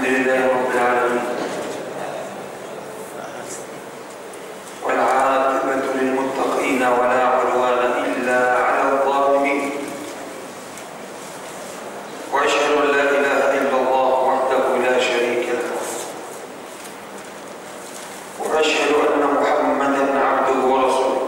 الحمد لله رب العالمين والعاقبة للمتقين ولا عدوان إلا على الظالمين وأشهد أن لا إله إلا الله وحده لا شريك له وأشهد أن محمدا عبده ورسوله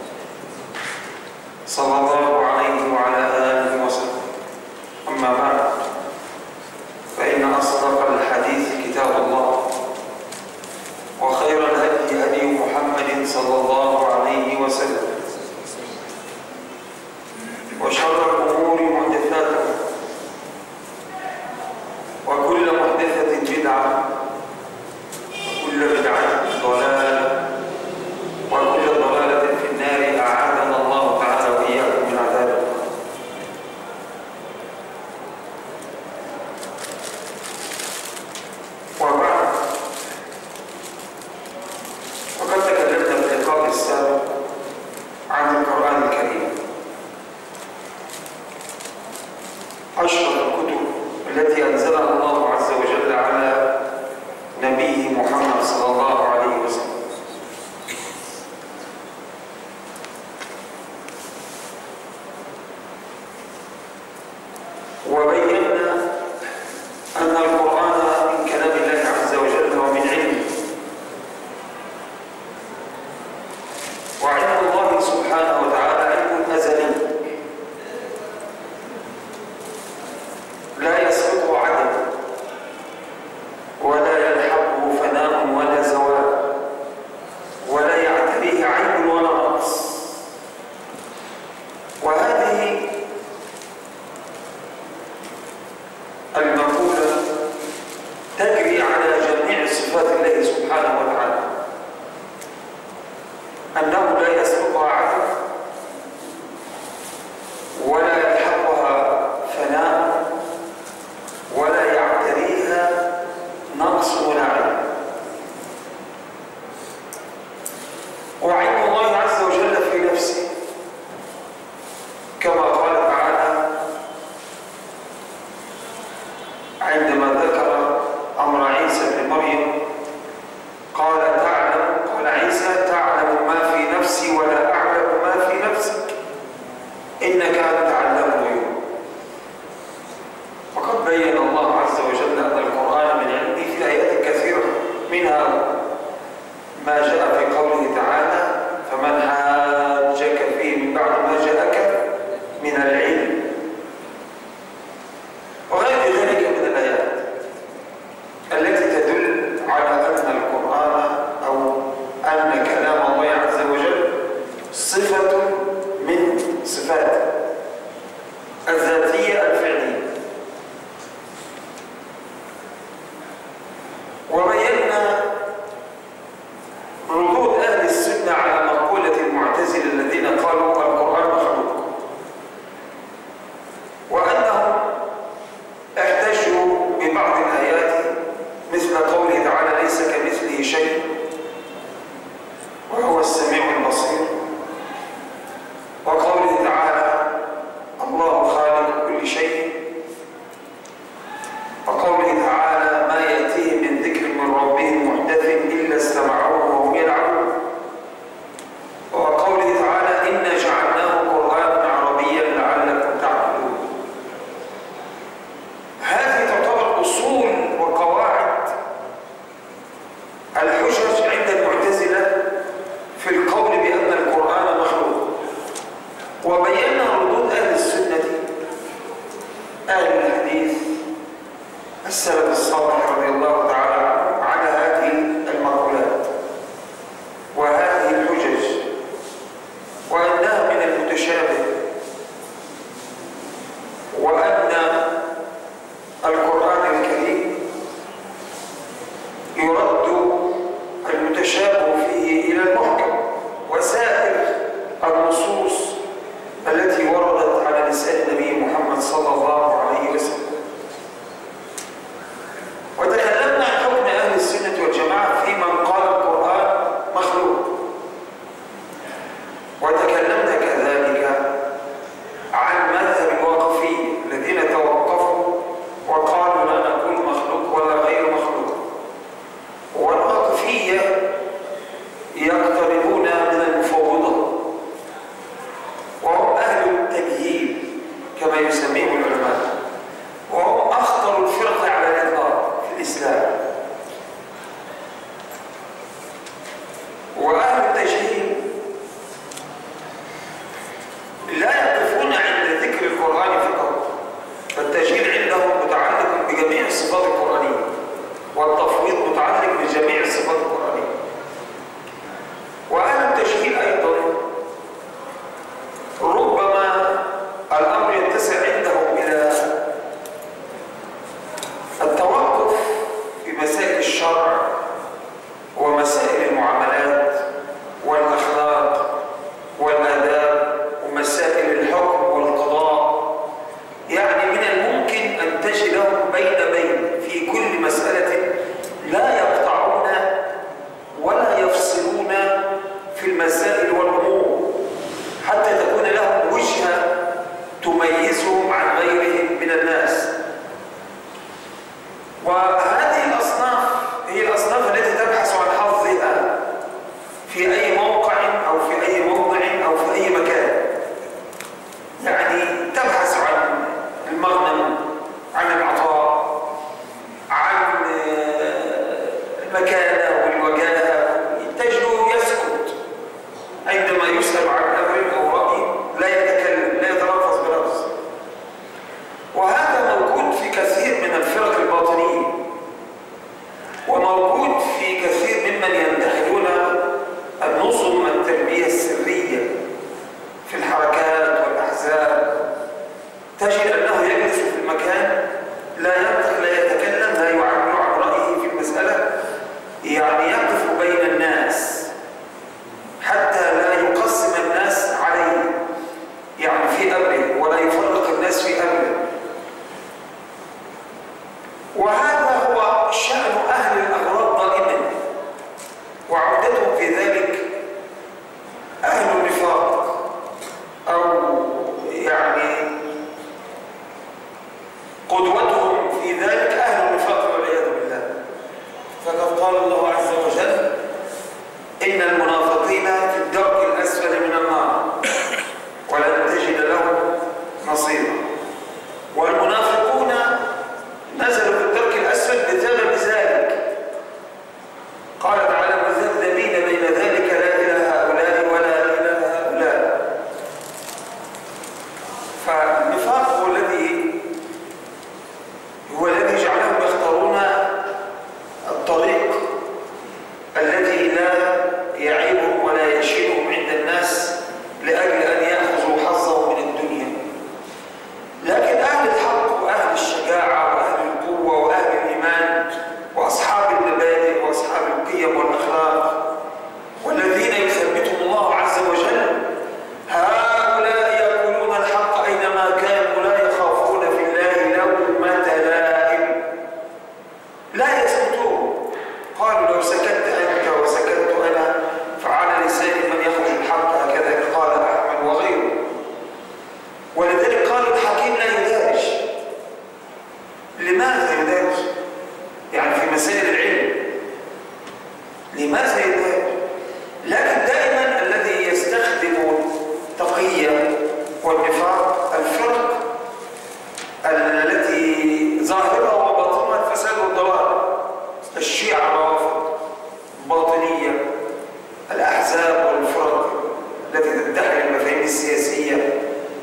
صلى الله عليه وعلى آله وسلم أما بعد فإن أصدق الحديث كتاب الله وخير الهدي هدي محمد صلى الله عليه وسلم وشر الأمور محدثاتها وكل محدثة بدعة وكل بدعة ضلالة وكل ضلالة في النار أعاذنا الله تعالى وإياكم من عذاب النار وبعد وقد تكلمنا في اللقاء السابق عن القرآن الكريم أشرف الكتب التي أنزلها الله عز وجل على نبيه محمد صلى الله عليه وسلم وبينا أن القرآن من كلام الله عز وجل ومن علمه وعلم الله سبحانه وتعالى علم أزلي لا يسبقه عدم ولا يلحقه فناء ولا زوال ولا يعتريه عيب ولا نقص وهذه المقولة تجري على جميع صفات الله سبحانه وتعالى أنه لا يسبقها عدم ولا يلحقها فناء ولا يعتريها نقص ولا عيب وعلم الله عز وجل في نفسه كما قال تعالى عندما ذكر أمر عيسى بن مريم قال تعلم قال عيسى تعلم ما في نفسي ولا أعلم ما في نفسك إنك أنت علام الغيوب وقد بين الله عز وجل أن القرآن من علمه في آيات كثيرة منها ما جاء في قوله تعالى فمن حاجك فيه من بعد ما جاءك من العلم وغير ذلك من الآيات التي تدل على أن القرآن أو أن كلام الله عز وجل صفة من صفاته الذاتية الفعلية وبينا ردود أهل السنة على مقولة المعتزلة الذين قالوا القرآن مخلوق وأنهم احتجوا ببعض الآيات مثل قوله تعالى ليس كمثله شيء وهو السميع البصير وقوله تعالى الله خالق كل شيء وقوله تعالى ما يأتيه من ذكر من ربهم محدث إلا استمعوه وهم يلعبون وقوله تعالى إنا جعلناه قرآنا عربيا لعلكم تعقلون هذه تعتبر أصول وقواعد الحجج عند المعتزلة في القول بأن القرآن مخلوق وبينا ردود أهل السنة أهل الحديث السلف الصالح رضي الله تعالى عنهم على هذه المقولات وهذه الحجج وأنها من المتشابه وأن القرآن الكريم يرد المتشابه فيه إلى المحكم وسائر النصوص التي لا يقفون عند ذكر القرآن فقط فالتجهيل عندهم متعلق بجميع الصفات القرآنية والتفويض متعلق بجميع الصفات القرآنية وأهل التجهيل أيضا ربما الأمر يتسع عندهم إلى التوقف في مسائل الشرع ومسائل المعاملات والأخلاق والآداب ومسائل الحكم والقضاء يعني من الممكن أن تجدهم بين بين في كل مسألة لا يقطعون ولا يفصلون في المسائل والأمور حتى تكون لهم وجهة تميزهم عن غيرهم من الناس وهذه الأصناف هي الأصناف التي تبحث عن حظها في أي موقع أو في أي موضع أو في أي مكان يعني تبحث عن المغنم عن العطاء عن المكانة والوجاهة تجده يسكت عندما يسأل عن أمر أو رأي لا يتكلم لا يتلفظ بلفظ وهذا موجود في كثير من الفرق الباطنية وموجود في كثير ممن ينتحلون النظم التربية السرية في الحركات والأحزاب تجد أنه يجلس في المكان لا ينطق لا يتكلم لا يعبر عن رأيه في المسألة يعني يقف بين الناس حتى لا يقسم الناس عليه يعني في أمره ولا يفرق الناس في أمره وهذا هو شأن أهل الأغراض دائما وعودتهم في ذلك أهل النفاق أو يعني قدوتهم في ذلك أهل النفاق والعياذ بالله فقد قال الله عز وجل إن المنافقين في الدرك الأسفل من النار ولن تجد لهم نصيرا والمنافقون نزلوا في الدرك الأسفل بسبب ذلك قال تعالى مذبذبين بين ذلك لا إلى هؤلاء ولا إلى هؤلاء فالنفاق هو الذي هو الذي جعلهم يختارون الطريق الذي لا يعيبهم ولا يشيلهم عند الناس لأجل أن يأخذوا حظهم من الدنيا لكن أهل الحق وأهل الشجاعة وأهل القوة وأهل الإيمان وأصحاب المبادئ وأصحاب القيم والأخلاق والذين يثبتهم الله عز وجل هؤلاء يقولون الحق أينما كانوا لا يخافون في الله لومة لائم لا يسكتون قالوا لو سكت أنت وسكت أنا فعلى لسان من يخرج الحق هكذا قال أحمد وغيره ولذلك قالوا الحكيم لا يدارج لماذا يدارج؟ يعني في مسائل العلم لماذا يدارج؟ لكن دائما الذي يستخدم التقية والنفاق الفرق التي ظاهرها وباطنها الفساد والضلال الشيعة الروافض الباطنية الأحزاب والفرق التي تدعي المفاهيم السياسية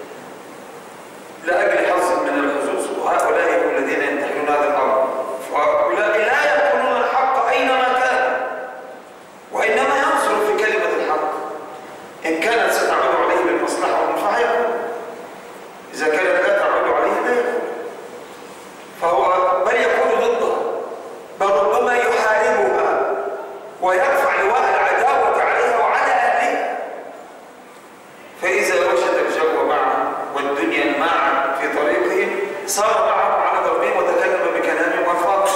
لأجل حظ من الحظوظ وهؤلاء هم الذين ينتحلون هذا الأمر فهؤلاء لا يقولون الحق أينما كان وإنما ينظر في كلمة الحق إن كانت ستعود عليه بالمصلحة والمنفعة يقول إذا كانت لا تعود عليه لا يقول فهو بل يكون ضدها بل ربما يحاربها ويرفع لواء العداوة عليها وعلى أهلها فإذا وجد الجو معه والدنيا معا في طريقهم صار معهم على ضربهم وتكلم بكلام وفاق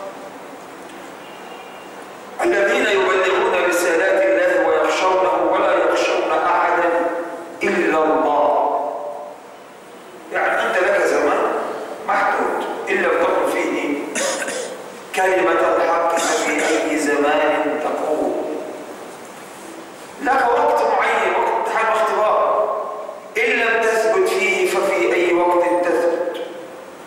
الذين يبلغون رسالات الله ويخشونه ولا يخشون أحدا إلا الله يعني أنت لك زمان محدود إن لم تكن فيه كلمة الحق في أي زمان تقول لك وقت معين وقت امتحان واختبار إن لم تثبت فيه ففي أي وقت تثبت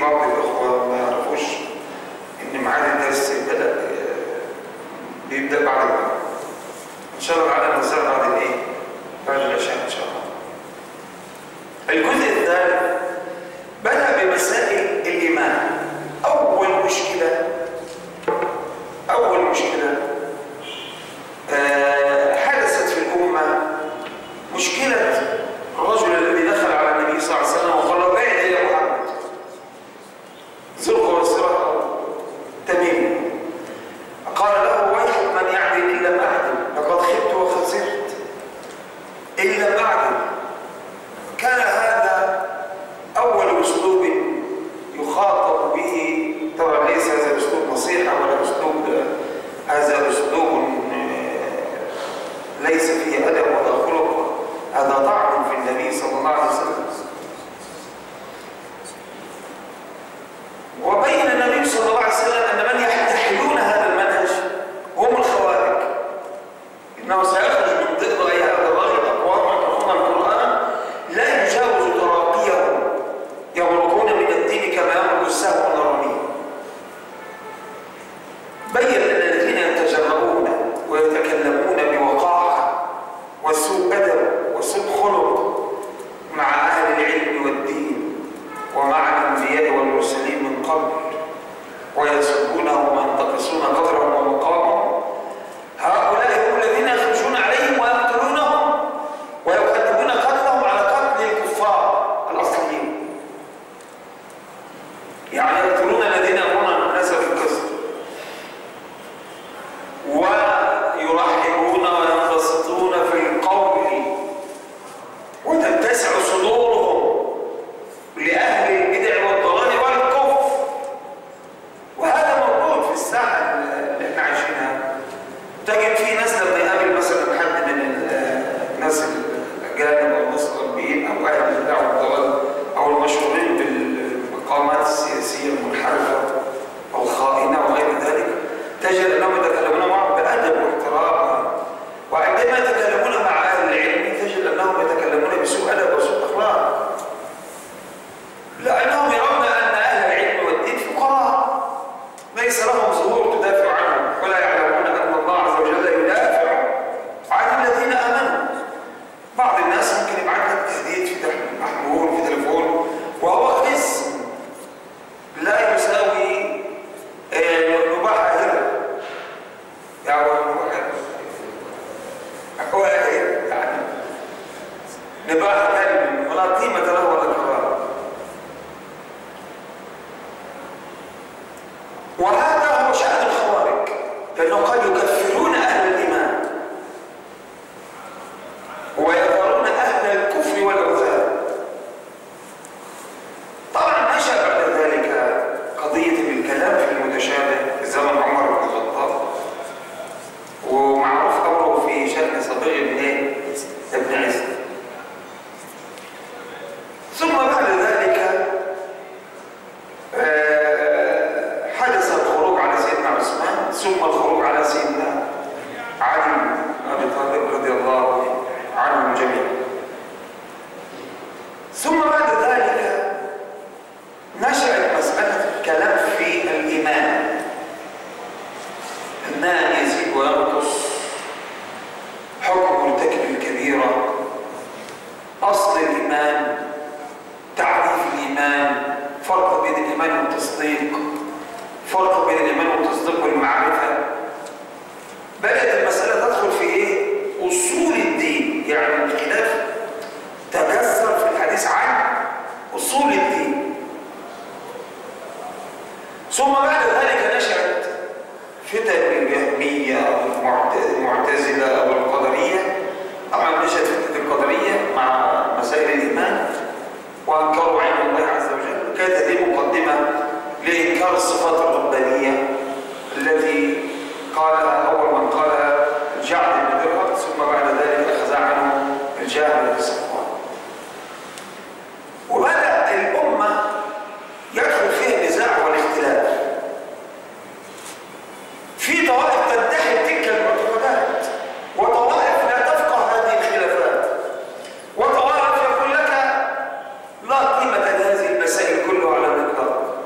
بعض الإخوة ما يعرفوش إن ميعاد الدرس بدأ بيبدأ بعد المغرب إن شاء الله على نزل بعد الإيه؟ بعد العشاء إن شاء الله الجزء الثالث بدأ بمسائل الإيمان أول مشكلة أول مشكلة آه، حدثت في الأمة مشكلة الرجل الذي دخل على النبي صلى الله عليه وسلم وقال له بعد يا محمد زرق وسرق تميم قال له ويحك من يعدل إن لم أعدل لقد خبت وخسرت إن لم أعدل كان هذا أول أسلوب يخاطب به طبعا ليس هذا أسلوب نصيحة ولا أسلوب هذا أسلوب آه، ليس فيه أدب ولا خلق هذا طعن في النبي صلى الله عليه وسلم وبين النبي صلى الله عليه وسلم أن من يحتحلون هذا المنهج هم الخوارج إنه سيخرج من ضد أي هذا الرجل أقوام يقرؤون القرآن لا يجاوز تراقيهم يمرقون من الدين كما يمرق السهم من الرمية بين أن الذين يتجرؤون ويتكلمون بوقاحة وسوء أدب وسوء خلق مع أهل العلم والدين ومع الأنبياء والمرسلين من قبل ويسبونهم وينتقصون قدرهم ومقامهم هؤلاء هم الذين يخرجون عليهم ويقتلونهم ويقدمون قتلهم على قتل الكفار الأصليين يعني يقتلون الذين يأمرون الناس بالقسط ويرحبون وينبسطون في القول وتتسع صدورهم لأهل البدع والضلال والكفر وهذا موجود في الساحة اللي احنا عايشينها تجد في ناس لما يقابل مثلا حد من الناس الأجانب أو الناس الغربيين أو أهل البدع والضلال أو المشهورين بالمقامات السياسية المنحرفة أو الخائنة وغير ذلك تجد أنهم يتكلمون معهم بأدب واحترام وعندما يتكلمون مع أهل العلم تجد أنهم يتكلمون بسوء أدب وسوء أخلاق لأنهم يرون أن أهل العلم والدين فقراء ليس لهم ظهور تدافع عنهم ولا يعلمون أن الله عز وجل يدافع عن الذين آمنوا بعض الناس ممكن يبعت لك تهديد في محمول في تليفون وهو قسم لا يساوي آه، نباح هرة يعني هو يعني نباح كلب ولا قيمة له ولا كرامة وهذا هو شأن الخوارج لأنه قد يكفرون أهل الإيمان ويذرون أهل الكفر والأوثان طبعا نشأ بعد ذلك قضية الكلام في المتشابه في زمن عمر بن الخطاب ومعروف أمره في شأن صبي بن إيه؟ ابن عز ثم بعد ذلك آه، حدث الخروج على سيدنا عثمان ثم الخروج على سيدنا علي بن ابي طالب رضي الله عنهم جميعا ثم بعد ذلك نشأت مسألة الكلام في الإيمان الإيمان يزيد وينقص حكم مرتكب الكبيرة أصل الإيمان تعريف الإيمان فرق بين الإيمان والتصديق فرق بين الإيمان والتصديق والمعرفة بدأت المسألة تدخل في إيه؟ أصول الدين يعني الخلاف تكسر في الحديث عن أصول الدين ثم بعد ذلك نشأت فتن الجهمية أو المعت- المعتزلة أو القدرية طبعا نشأت فتنة القدرية مع مسائل الإيمان وأنكروا علم الله عز وجل كانت هذه مقدمة لإنكار الصفات الربانية التي قالها أول من قالها الجعد بن درهم ثم بعد ذلك أخذ عنه الجاهل بن صفوان وبدأ الأمة يدخل فيها النزاع والاختلاف في طوائف تنتحل تلك المعتقدات وطوائف لا تفقه هذه الخلافات وطوائف يقول لك لا قيمة لهذه المسائل كلها على الإطلاق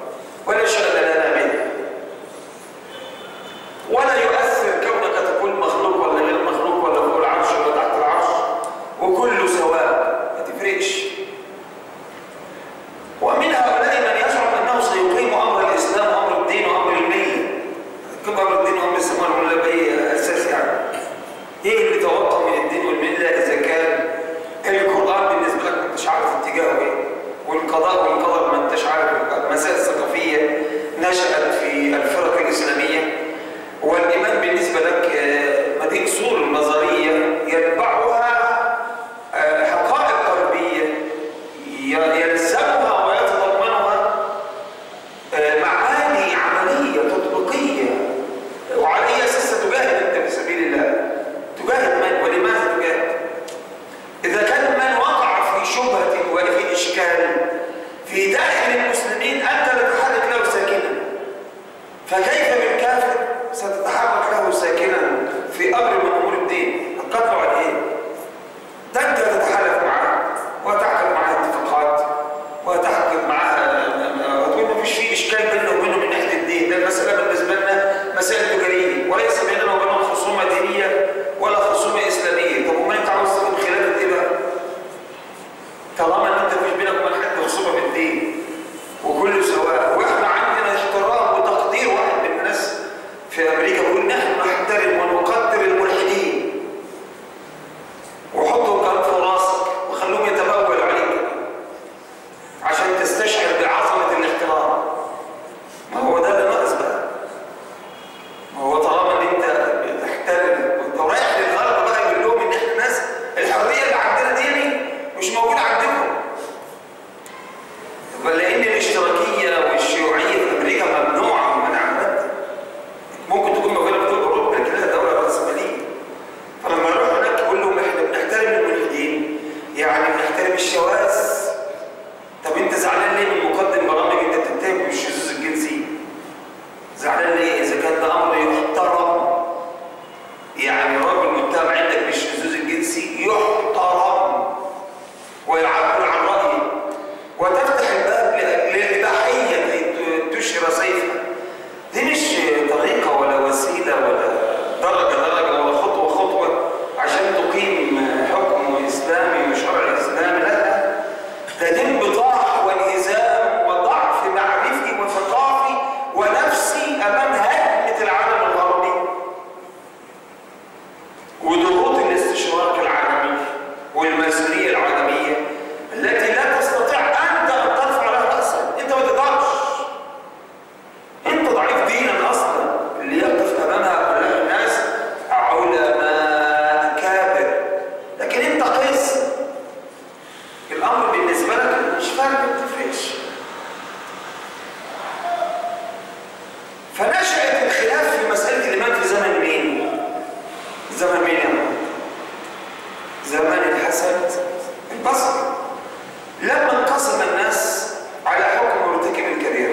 زمن مين يا محمد؟ زمن الحسن البصري لما انقسم الناس على حكم مرتكب الكبيرة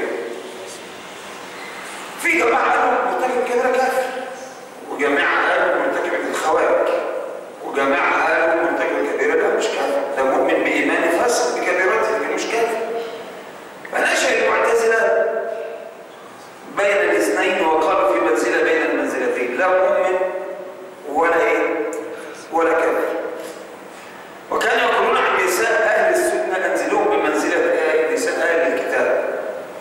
في جماعة قالوا مرتكب الكبيرة كافر وجماعة قالوا مرتكب الخوارج وجماعة قالوا مرتكب الكبيرة لا مش كافر ده مؤمن بإيمان فاسد بكبيرته لكن مش كافر فنشأ المعتزلة بين الاثنين وقالوا في منزلة بين المنزلتين لا مؤمن ولا ايه ولا كافر وكانوا يقولون عن نساء اهل السنه انزلوهم بمنزله نساء اهل الكتاب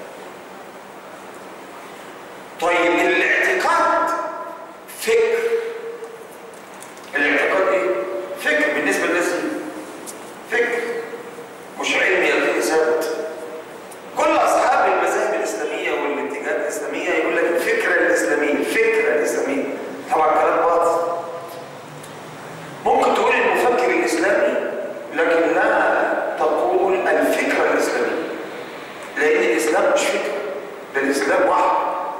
طيب الاعتقاد فكر الاعتقاد ايه فكر بالنسبه للناس دي. فكر مش علم يقين ثابت كل اصحاب المذاهب الاسلاميه والاتجاهات الاسلاميه يقول لك الفكره الاسلاميه الفكره الاسلاميه طبعا كلام باطل ممكن تقول المفكر الاسلامي لكن لا تقول الفكره الاسلاميه لان الاسلام مش فكره ده الاسلام واحد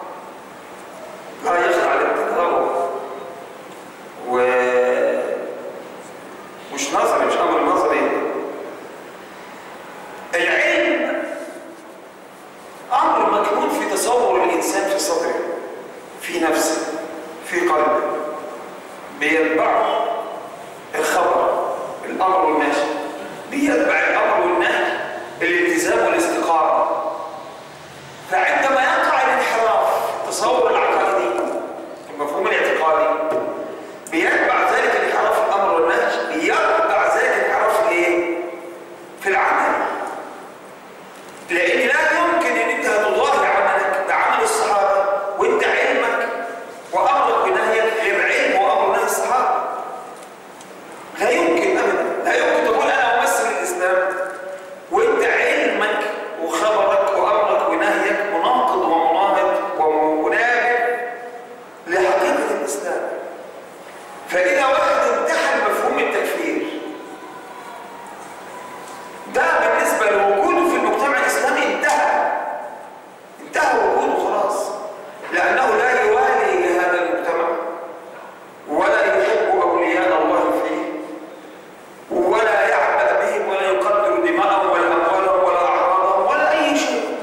لا يخضع للتكرار و مش نظري مش امر نظري العلم امر مكنون في تصور الانسان في صدره في نفسه في قلبه بيتبعه الخبر الامر والنهي بيتبع الامر والنهي الالتزام والاستقامه فعندما يقع الانحراف التصور العقائدي المفهوم الاعتقادي بيتبع ذلك الانحراف الامر والنهي بيتبع ذلك الانحراف الايه في العمل لان لا يمكن ان انت هتضاهي عملك بعمل الصحابه وانت علمك وامرك بنهيك غير علم وامر نهي الصحابه لا يمكن ابدا لا يمكن تقول انا امثل الاسلام وانت علمك وخبرك وامرك ونهيك مناقض ومناهض ومنابر لحقيقه الاسلام فاذا واحد امتحن مفهوم التكفير ده بالنسبه لوجوده في المجتمع الاسلامي انتهى انتهى وجوده خلاص لانه لا يوالي هذا المجتمع ولا يحب اولياء الله فيه ولا يعبأ بهم ولا يقدر دماءهم ولا اموالهم ولا اعراضهم ولا اي شيء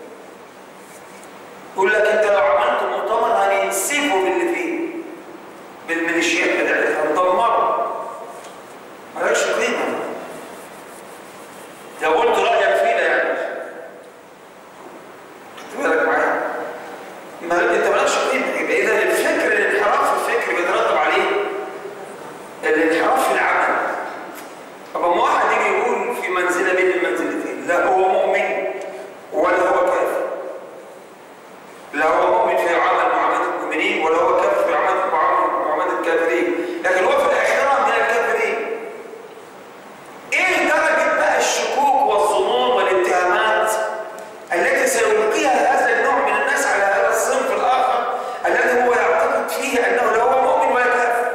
يقول لك انت لو عملت مؤتمر هننسفه باللي فيه بالميليشيات بتاعتها هندمره مالكش قيمه لو قلت رايك فينا يعني خدت بالك معايا ما انت مالكش قيمه يبقى اذا الفكر الانحراف في الفكر بيترتب عليه الانحراف في العمل طب اما واحد يجي يقول في منزله بين المنزلتين لا هو مؤمن ولا هو كافر لا هو مؤمن في عمل معامله المؤمنين ولا هو كافر في عمل معامله معامله الكافرين لكن هو في الاخره من الكافرين ايه درجه بقى الشكوك والظنون والاتهامات التي سيلقيها هذا النوع من الناس على هذا الصنف الاخر الذي هو يعتقد فيه انه لا هو مؤمن ولا كافر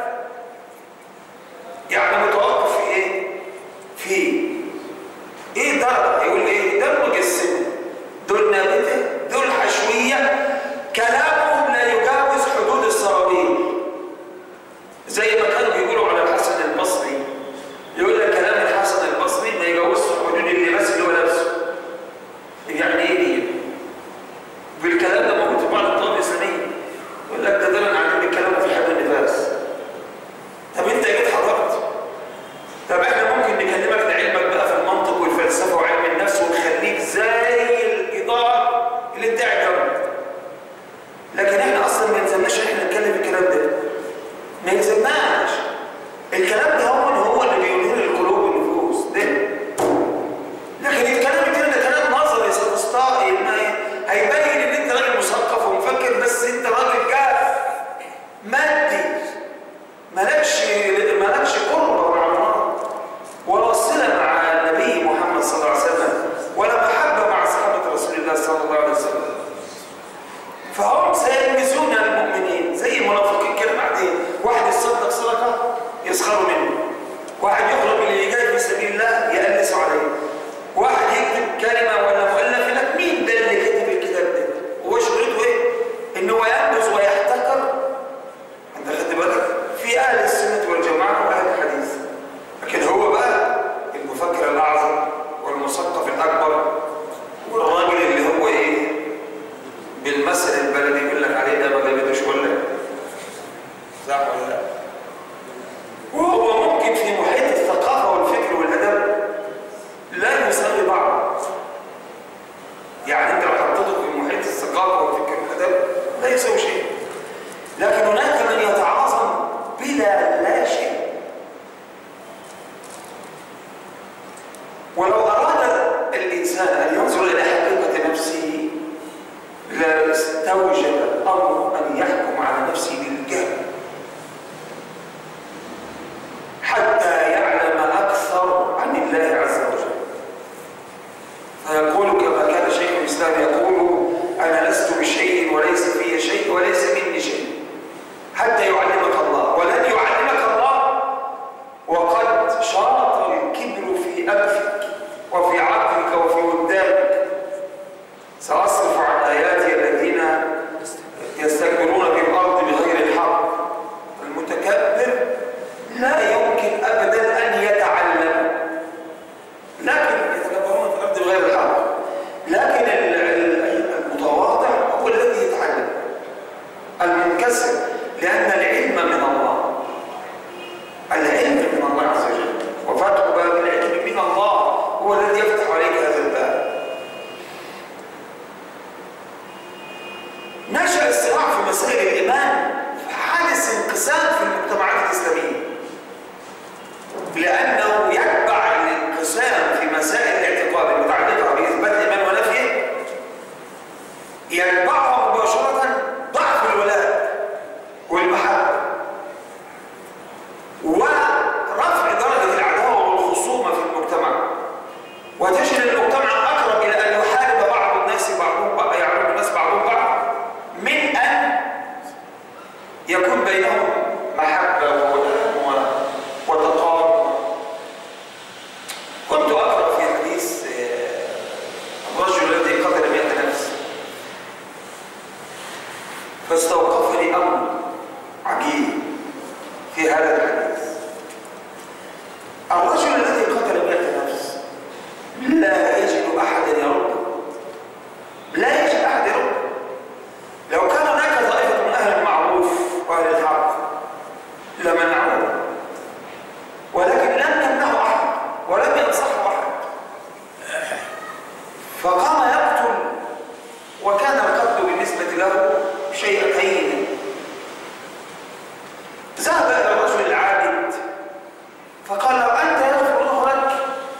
يعني متوقف في ايه في ايه درجه يقول ايه ده مجسمه دول نابته دول حشويه كلامهم لا يجاوز حدود الصوابين زي ما كانوا بيقولوا على الحسن البصري يقول لك كلام الحسن البصري ما يجاوزش حدود اللباس اللي هو لابسه يعني ايه دي؟ بالكلام ده موجود في بعض الطلاب الاسلاميه يقول لك ده دول قاعدين بيتكلموا في حد النفاس طب انت جيت حضرت طب احنا ممكن نكلمك لعلمك بقى في المنطق والفلسفه وعلم النفس ونخليك زي الجدار اللي انت قاعد جنبه لكن احنا اصلا ما يلزمناش ان احنا نتكلم الكلام ده ما يلزمناش الكلام ده هو هو اللي بينير القلوب والنفوس ده لكن الكلام التاني ده كلام نظري سفسطائي ما هيبين ان انت راجل مثقف ومفكر بس انت راجل جاف مادي مالكش مالكش قربه مع الله ولا صله مع النبي محمد صلى الله عليه وسلم ولا محبه مع صحابه رسول الله صلى الله عليه وسلم فهم سيلمسون المؤمنين زي المنافقين كده بعدين واحد يصدق صدقه يسخروا منه واحد يخرج من الايجاد في سبيل الله يألسوا عليه واحد يكتب كلمه ولا مؤلف لك مين ده اللي كتب الكتاب ده هو شغلته ايه ان هو ينبذ ويحتكر انت خدت بالك في اهل بالمثل البلدي يقول لك عليه ده ما جابتوش ولا إيه؟ صح ولا لا؟ وهو ممكن في محيط الثقافة والفكر والأدب لا يساوي بعض يعني انت لو حطيته في محيط الثقافة والفكر والأدب لا يساوي شيء لكن هناك من يتعاظم بلا لا شيء ولو أراد الإنسان أن ينظر إلى حقيقة نفسه لاستوجب الأمر أن يحكم على نفسه بالجهل حتى يعلم أكثر عن الله عز وجل فيقول كما كان شيخ الإسلام يقول أنا لست بشيء وليس في شيء وليس مني شيء حتى يعلمك الله ولن يعلمك الله وقد شاط الكبر في أنفك وفي عقلك وفي ودانك سأصرف عن آياتي الذين يستكبرون في الأرض بغير الحق المتكبر لا يمكن أبدا أن يتعلم لكن يتكبرون في الأرض بغير الحق لكن ال- ال- المتواضع هو الذي يتعلم المنكسر لأن العلم من الله العلم من الله عز وجل وفتح باب العلم من الله هو الذي يفتح عليك هذا الباب نشأ الصراع في مسائل الإيمان فحدث انقسام في المجتمعات الإسلامية لأنه يتبع الانقسام في مسائل الاعتقاد المتعلقة بإثبات الإيمان ونفيه يتبعها مباشرة ضعف الولاء والمحبة ورفع درجة العداوة والخصومة في المجتمع وتجد المجتمع أقرب إلى أن يحارب بعض الناس بعضهم بعض يعرض الناس بعضهم بعض من أن يكون بينهم محبة وولاء و- وتقارب كنت أقرأ في حديث آه، الرجل الذي قتل مئة نفس فاستوقفني أمر عجيب في هذا الحديث الرجل الذي قتل مئة نفس لا يجد أحدا يرده لا يجد أحد يرده لو كان هناك طائفة من أهل المعروف وأهل الحق لمنعوه ولكن لم يمنعه أحد ولم ينصحه أحد فقام يقتل وكان القتل بالنسبة له شيء هين ذهب إلى الرجل العابد فقال له أنت يغفر الله لك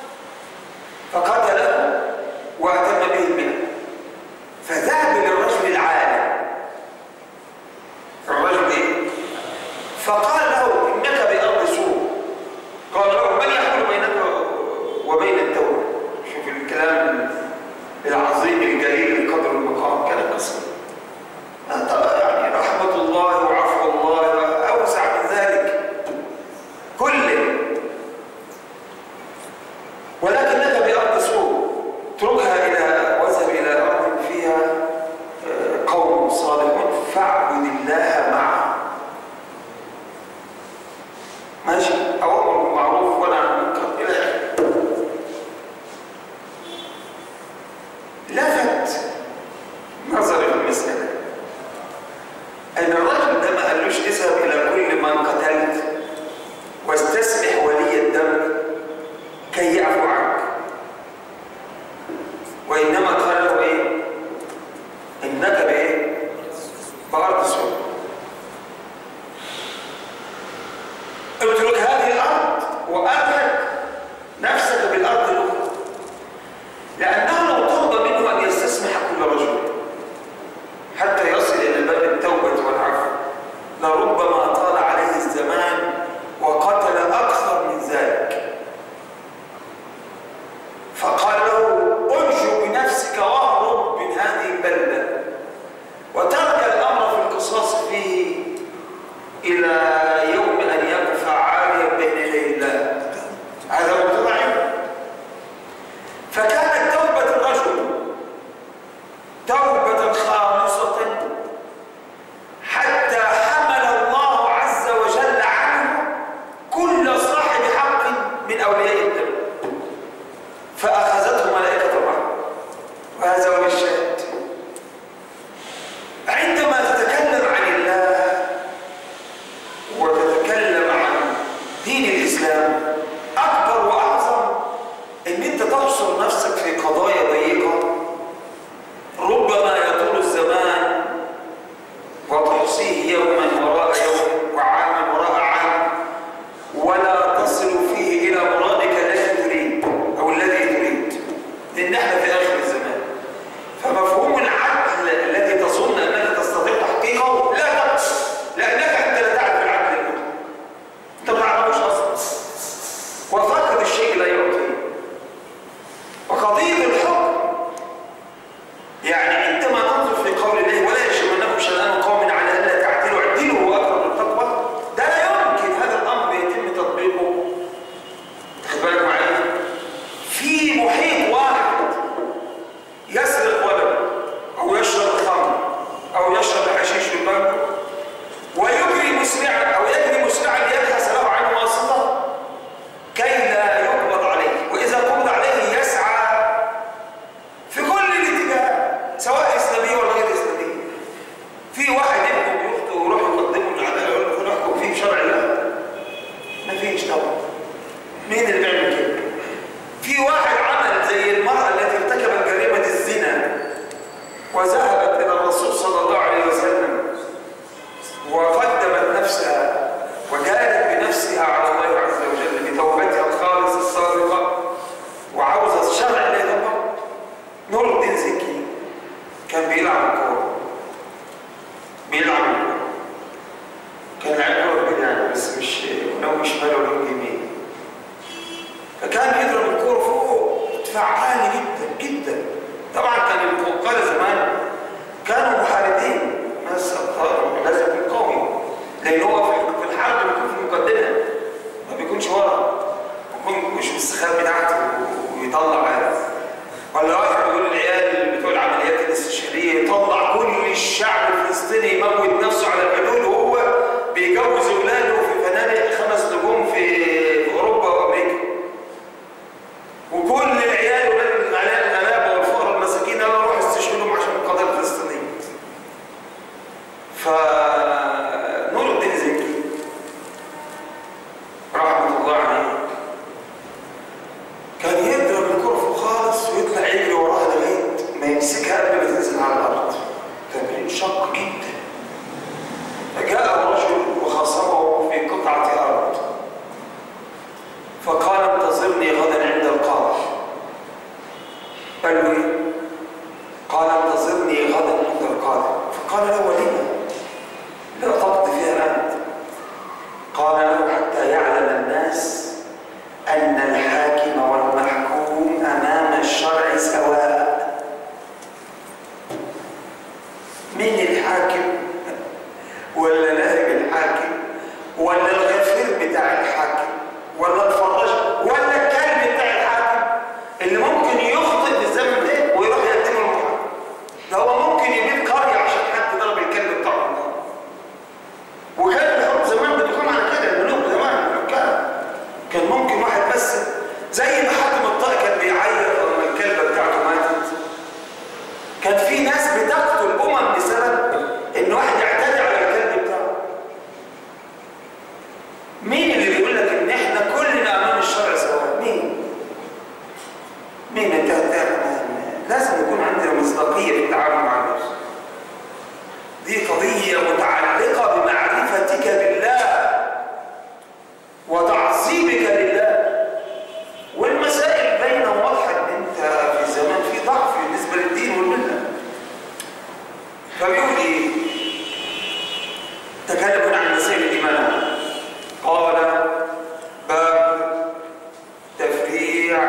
فقتله وأتم به المئة فذهب للرجل العالم الرجل ايه فقال له انك بارض سوء قال له من يحول بينك وبين التوبه شوف الكلام العظيم الجليل القدر المقام كلام قصير يعني رحمه الله وعفو الله اوسع من ذلك كله ولكنك بأرض سوء اتركها إلى واذهب إلى أرض فيها آه، قوم صالحون فاعبد الله معه ماشي أوامر بالمعروف ونهى عن المنكر إلى آخره لفت نظري في المسألة أن الرجل ده ما قالوش اذهب إلى كل من قتلت واستسمح ولي الدم كي يعفو عنك وإنما قال له إيه إنك بإيه بأرض سوء اترك هذه الأرض وأدرك نفسك بالأرض الأخرى لأنه لو طلب منه أن يستسمح كل رجل حتى يصل إلى باب التوبة والعفو لربما لهم شمال ولا لهم يمين فكان يضرب الكوره فوق ارتفاع عالي جدا جدا طبعا كان القاده زمان كانوا محاربين ناس ابطال لازم يكون قوي لان هو في الحرب بيكون في المقدمه ما بيكونش ورا بيكون مش بالسخاب بتاعته ويطلع عارف ولا واحد يقول العيال بتوع العمليات الاستشهاديه يطلع كل الشعب الفلسطيني يموت نفسه على الحدود وهو بيجوز اولاده في فنادق خمس نجوم في في اوروبا وامريكا وكل العيال ولاد الغلابه والفقراء المساكين قالوا روح استشهدهم عشان القضيه الفلسطينيه فنور الدين زكي رحمه الله عليه كان يضرب الكرة فوق خالص ويطلع يجري وراها لغاية ما يمسكها قبل ما تنزل على الأرض تمرين شق جدا فجاء رجل وخاصمه في قطعة أرض فقال انتظرني غدا عند القاضي قال له ايه؟ قال انتظرني غدا عند القاضي فقال له ولما؟ لا تقضي فيها أنت قال له حتى يعلم الناس أن الحاكم والمحكوم أمام الشرع سواء مين الحاكم ولا نائب الحاكم ولا الغفير بتاع الحاكم ولا الفراش ولا الكلب بتاع الحاكم اللي ممكن يخطئ في الزمن ده ويروح يقدمه المحكم ده هو ممكن يبيد قرية عشان حد ضرب الكلب بتاعه وكان الحكم زمان بتكون على كده الملوك زمان الحكام كان ممكن واحد بس زي ما حاتم الطائي كان بيعيط لما الكلبه بتاعته ماتت كان في ناس بتقتل امم بسبب ان واحد يعتدي على الكلب بتاعه مين اللي بيقول لك ان احنا كلنا امام الشرع سواء مين مين انت هتعمل لازم يكون عندنا مصداقيه في التعامل مع الناس دي قضيه متعلقه بمعرفتك بالله وتعظيمك لله والمسائل باينه واضحه ان انت في زمان في ضعف بالنسبه للدين والمله فبيقول ايه تكلم عن مسائل الايمان قال باب تفريع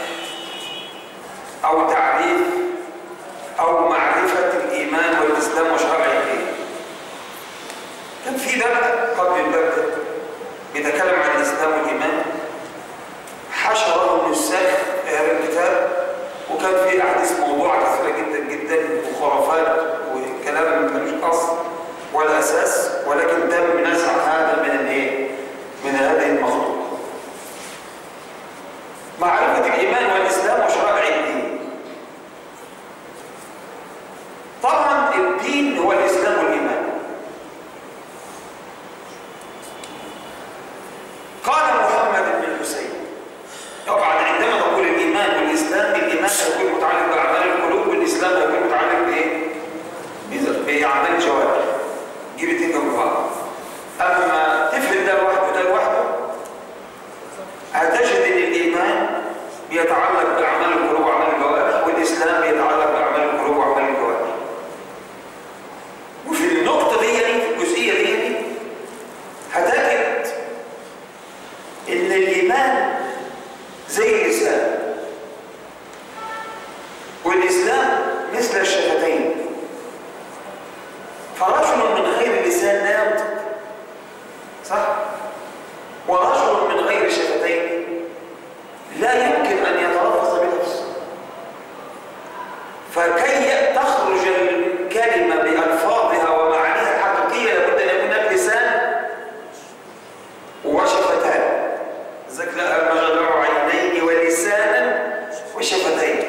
او تعريف او معرفه الايمان والاسلام وشرائعه كان في باب قبل الباب ده بيتكلم عن الاسلام والايمان حشره النساخ في هذا الكتاب وكان فيه احاديث موضوعه كثيره جدا جدا وخرافات وكلام ملوش اصل ولا اساس ولكن تم نزع هذا من الايه؟ من هذه المخلوق. معرفه الايمان والاسلام وشرائع الدين. طبعا الدين هو الاسلام والايمان. قال محمد بن الحسين طبعا عندما نقول الايمان والاسلام الايمان هيكون متعلق باعمال القلوب والاسلام هيكون متعلق بايه؟ بز- باعمال الجوارح جيب اتنين جنب بعض اما تفرد ده لوحده وده لوحده هتجد ان الايمان بيتعلق باعمال القلوب واعمال الجوارح والاسلام بيتعلق باعمال القلوب واعمال الجوارح وفي النقطه دي يعني في الجزئيه دي هتجد ان الايمان زي اللسان والاسلام مثل الشفتين فرجل من غير لسان لا ينطق صح ورجل من غير شفتين لا يمكن ان يتلفظ بنفسه فكي تخرج الكلمه بالفاظها ومعانيها الحقيقيه لابد ان يكون هناك لسان وشفتان ذكر المجمع عينين ولسانا وشفتين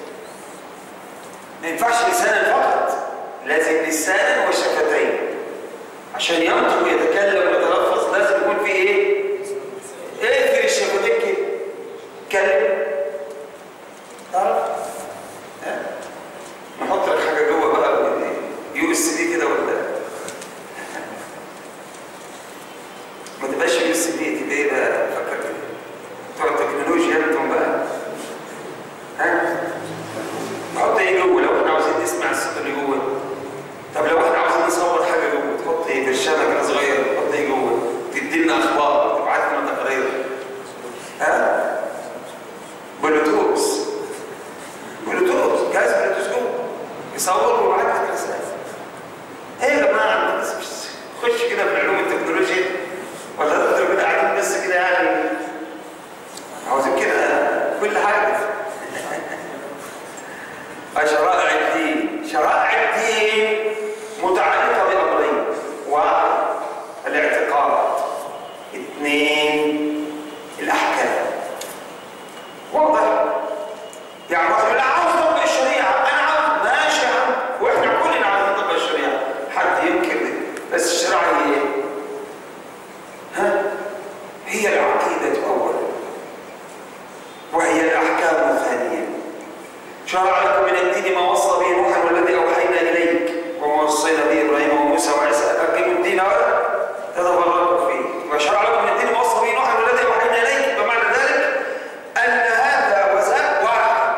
ما ينفعش لسانا فقط لازم لسانا وشفتين عشان ينطق ويتكلم ويتلفظ لازم يكون في ايه؟ اقفل الشفتين كده كلم تعرف؟ ها؟ نحط لك حاجه جوه بقى يو اس بي كده ولا ما تبقاش يو اس بي تبقى ايه بقى فكر كده بتوع التكنولوجيا انتم بقى ها نحط ايه جوه لو احنا عاوزين نسمع الصوت اللي جوه طب لو احنا عاوزين نصور حاجه جوه تحط ايه برشامه كده صغيره تحط ايه الدين متعلقة بأمرين واحد الاعتقاد اثنين الأحكام واضح يعني واحد يقول لا عاوز اطبق الشريعه انا عاوز ماشي يا عم واحنا كلنا عاوزين نطبق الشريعه حد ينكر دي بس الشريعه هي ايه؟ ها؟ هي العقيده اولا وهي الاحكام ثانيا شرع لكم من الدين ما وصى به نوحا والذي اوحينا اليك وما وصينا به ابراهيم وموسى وعيسى ان اقيموا الدين ولا تتفرقوا فيه وشرع لكم من الدين ما وصى به نوحا والذي اوحينا اليك بمعنى ذلك ان هذا وذاك واحد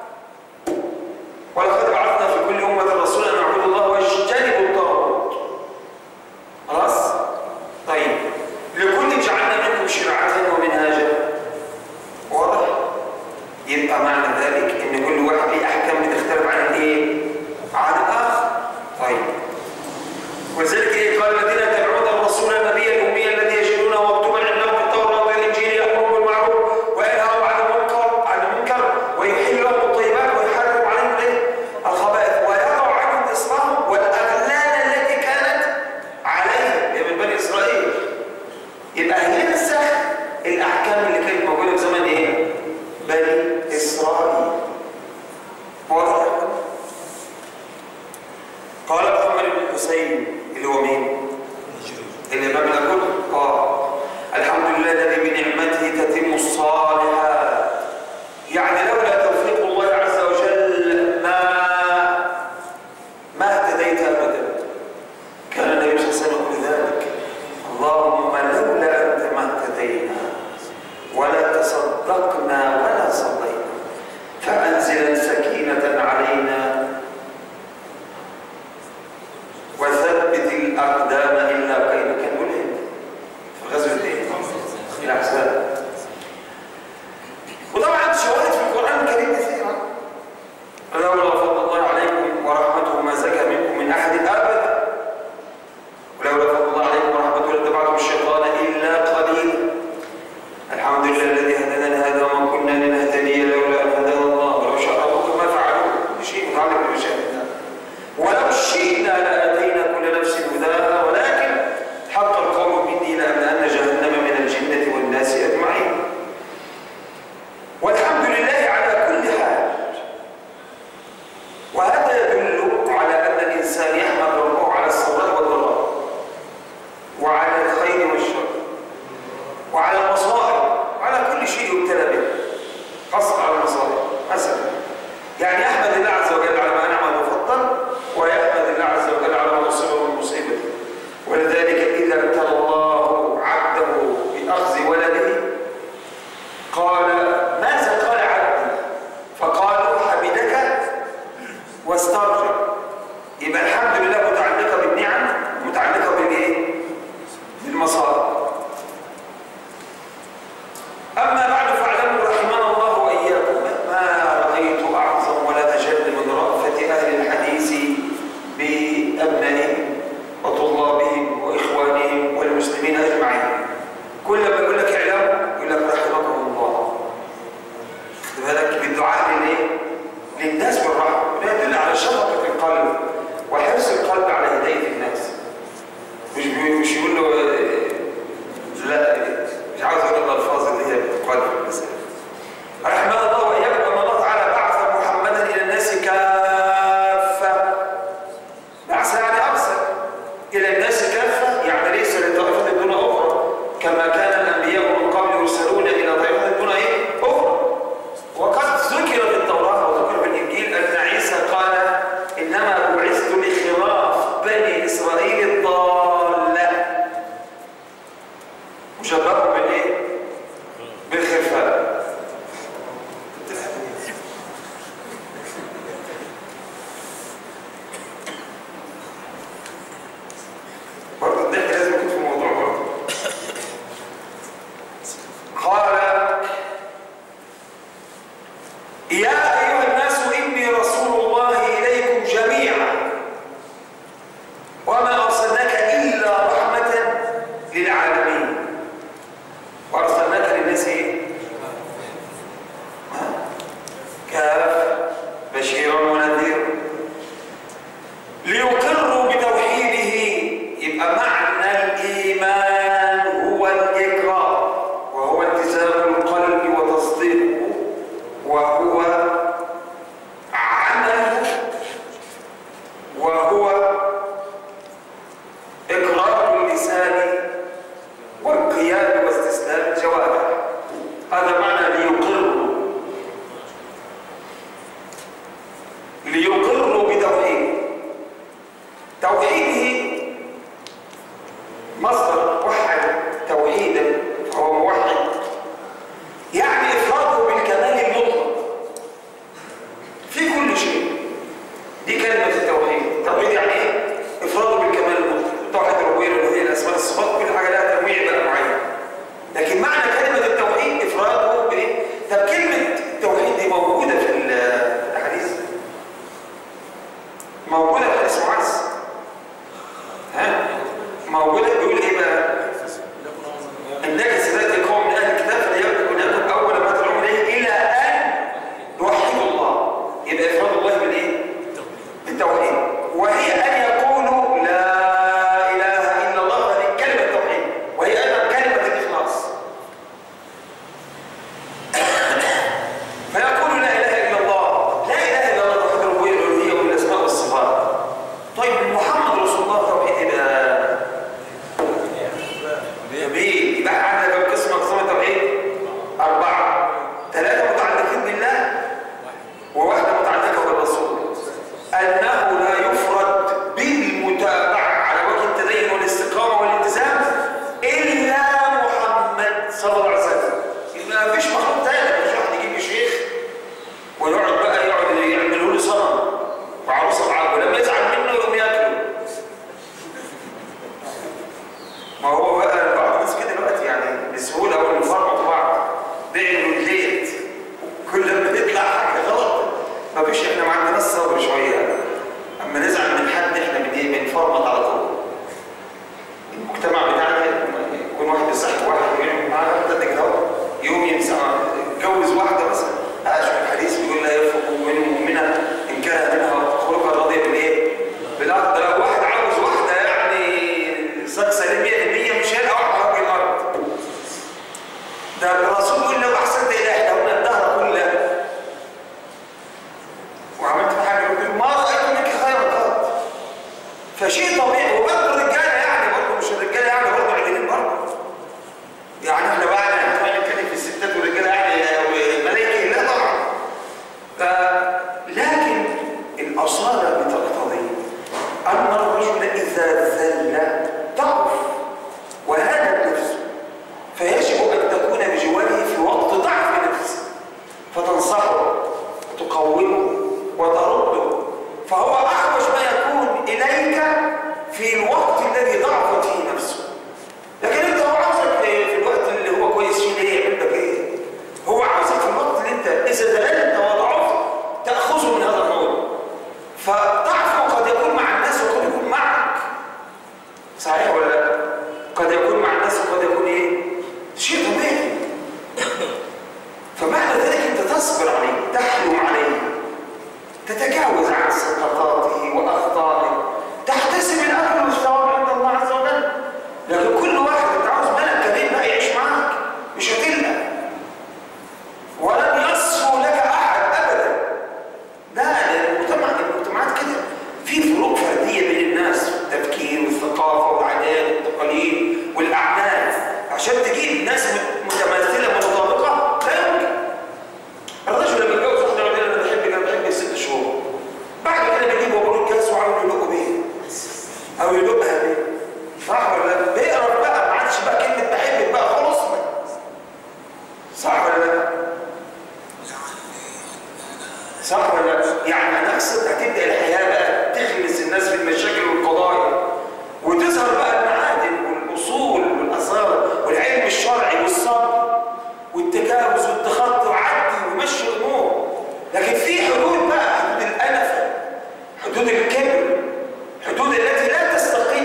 ولقد بعثنا في كل امه رسولا ان اعبدوا الله واجتنبوا الطاغوت خلاص طيب لكل جعلنا منكم شرعه ومنهاجا واضح يبقى معنى ذلك ان كل واحد ليه احكام بتختلف عن الايه عن الاخر طيب ولذلك إيه قال الذين يتبعون الرسول النبي الامي الذي يجدونه مكتوبا عندهم في التوراه والانجيل يامرهم بالمعروف وينهى عن المنكر عن المنكر ويحل لهم الطيبات ويحرم عليهم الايه الخبائث ويضع عنهم اصرهم والاغلال التي كانت عليهم هي من بني اسرائيل يبقى ينسخ الاحكام اللي كانت موجوده في زمن ايه بني اسرائيل واضح قال محمد بن الحسين اللي هو مين الامام الاكل قال الحمد لله الذي بنعمته تتم الصالحات يعني لولا توفيق الله عز وجل ما ما اهتديت ابدا كان النبي صلى الله عليه وسلم يقول ذلك اللهم لولا انت ما اهتدينا ولا تصدقنا ولا صلينا فانزلا سكينه علينا وثبت الاقدام الا قيل كان ملهم في غزوه ايه؟ الاحزاب وطبعا شواهد في القران الكريم كثيره لولا فضل الله عليكم ورحمته ما زكى منكم من احد ابدا ولولا فضل الله عليكم ورحمته لاتبعتم الشيطان الا قليلا الحمد لله الذي هدانا لهذا وما كنا لنهتدي لولا ان هدانا الله ولو شاء ربك ما فعلوه كل شيء متعلق بمشيئه الله ولو شئنا لاتينا كل نفس هداها ولكن حق القول مني لاملان جهنم من الجنه والناس اجمعين والحمد لله على كل حال وهذا يدل على ان الانسان يحمد ربه على السراء والضراء وعلى الخير والشر وعلى المصائب وعلى كل شيء يبتلى به خاصة على المصائب مثلا يعني يحمد الله عز وجل على ما نعم وفضل ويحمد الله عز وجل على ما أصيبه من مصيبة ولذلك إذا ابتلى الله عبده بأخذ ولده قال ماذا قال عبدي فقالوا حمدك واسترجع يبقى الحمد لله متعلقة بالنعم متعلقة بالايه؟ بالمصائب أما بعد فاعلموا رحمنا الله وإياكم ما رأيت أعظم ولا أجل من رأفة أهل الحديث بأبنائهم وطلابهم وإخوانهم والمسلمين أجمعين كل ما يقول لك اعلموا يقول لك رحمكم الله خد بالك بالدعاء للايه؟ للناس بالرحمة ده يدل على شفقة القلب وحرص القلب على هداية الناس مش بي- مش يقول له آه، لا مش عاوز اقول الالفاظ اللي هي بتقال في المسائل رحمه الله واياكم ان الله تعالى بعث محمدا الى الناس كافه بعث يعني ارسل الى الناس كافه يعني ليس لطائفه دون اخرى كما كان الانبياء من قبل يرسلون الى طائفه دون ايه اخرى وقد ذكر في التوراه وذكر في الانجيل ان عيسى قال انما بعثت لخراف بني اسرائيل الضاله مشبه بالايه؟ بالخرفان برضه الضحك لازم يكون في الموضوع برضه قال يا ايها الناس اني رسول الله اليكم جميعا وما ارسلناك الا رحمه للعالمين وارسلناك للناس ايه؟ كاف بشيرا ونذيرا ليقروا بتوحيده يبقى معنى الإيمان هو الإقرار وهو التزام القلب وتصديقه وهو عمل وهو إقرار اللسان والقيام واستسلام الجوارح هذا معنى ليقروا ليقروا بتوحيده توحيده مصدر وحد توحيدا فهو موحد يعني افراده بالكمال المطلق في كل شيء دي كلمه التوحيد التوحيد يعني ايه افراده بالكمال المطلق توحيد الربوبيه الالوهيه الاسماء الصفات كل حاجه لها تنويع بقى معين لكن معنى كلمه التوحيد افراده بايه طب كلمه التوحيد دي موجوده في الحديث موجوده في حديث معاذ ها موجوده بيقول ايه بقى انك سياتي قوم من اهل الكتاب فليكن يكن اول ما تدعون اليه الى ان يوحدوا الله يبقى افراد الله بالايه بالتوحيد وهي ان يقولوا لا اله الا الله هذه كلمه التوحيد وهي ايضا كلمه الاخلاص فيقول لا اله الا الله لا اله الا الله توحيد الربوبيه والالوهيه والاسماء والصفات طيب محمد رسول الله توحيد يبقى جميل يبقى احنا عندنا كم قسم اقسام التوحيد اربعه ثلاثه متعلقين بالله وواحده متعلقه بالرسول انه لا يفرد بالمتابعه على وجه التدين والاستقامه والالتزام الا محمد صلى الله عليه وسلم ما فيش مخلوق تاني مش واحد يجيب لي شيخ ويقعد بقى يقعد يعملوا له صنم وعروسه معاه ولما يزعل منه يقوم ياكله ما هو بقى بعض الناس كده دلوقتي يعني بسهوله اول ما يفرقوا بعض بيعملوا الليت كل ما يطلع حاجه غلط ما فيش احنا ما عندناش صبر شويه اما نزعل من حد احنا بن ايه بنفرمط على طول المجتمع بتاعنا يكون واحد بيصح واحد ويعمل معاه غلطه كده اهو يوم يمسك يتجوز واحده مثلا اشوف الحديث بيقول لا يفرق مؤمن مؤمنه ان كره منها خلقا راضيه بالايه؟ بالعقد ده لو واحد عاوز واحده يعني صك سليم 100% مش هيلقى واحده على وجه الارض ده الرسول يقول لو احسنت الى احداهن الدهر كله وعملت حاجه يقول ما رايت منك خيرا قط فشيء طبيعي وبرضه الرجاله يعني برضه مش الرجاله يعني برضه عدلين برضه يعني احنا بقى احنا نتكلم في الستات والرجاله يعني ملايكه لا طبعا ف لكن الاصاله بتقتضي ان الرجل اذا ذل ضعف وهانت نفسه فيجب ان تكون بجواره في وقت ضعف نفسه فتنصحه وتقومه وترده فهو احوج ما يكون اليك في الوقت الذي ضعفت فيه نفسه لكن انت هو عاوزك في الوقت اللي هو كويس فيه ليه يعمل لك ايه هو عاوزك في الوقت اللي انت اذا ذللت وضعفت تاخذه من هذا الموضوع فضعفه قد يكون مع الناس وقد يكون معك صحيح ولا لا قد يكون مع الناس وقد يكون ايه شيء طبيعي فمعنى ذلك انت تصبر عليه تحلم عليه تتجاوز عن سقطاته واخطائه تحتسب الاجر والثواب عند الله عز وجل لكن كل واحد انت عاوز ملك كريم بقى يعيش معاك مش هتلقى ولن يصفو لك احد ابدا لا لان المجتمع المجتمعات كده في فروق فرديه بين الناس في التفكير والثقافه والعادات والتقاليد والاعمال عشان تجيب ناس متماثله متطابقه لا يمكن الرجل لما يتجوز واحده يقول انا بحبك انا بحبك ست شهور بعد كده بيجيب وابوه الكاس وعاوز يلقوا بيه او يلقها بيه صح ولا لا؟ بيقرب بقى ما عادش بقى كلمه بحبك بقى خلصنا صح ولا لا؟ صح ولا لا؟ يعني هنقصد هتبدا الحياه بقى تغمس الناس في المشاكل والقضايا وتظهر بقى المعادن والاصول والاثار والعلم الشرعي والصبر والتجاوز والتخطي وعدي ومشي الامور لكن في حدود بقى حدود الانفه حدود الكبر حدود التي لا تستقيم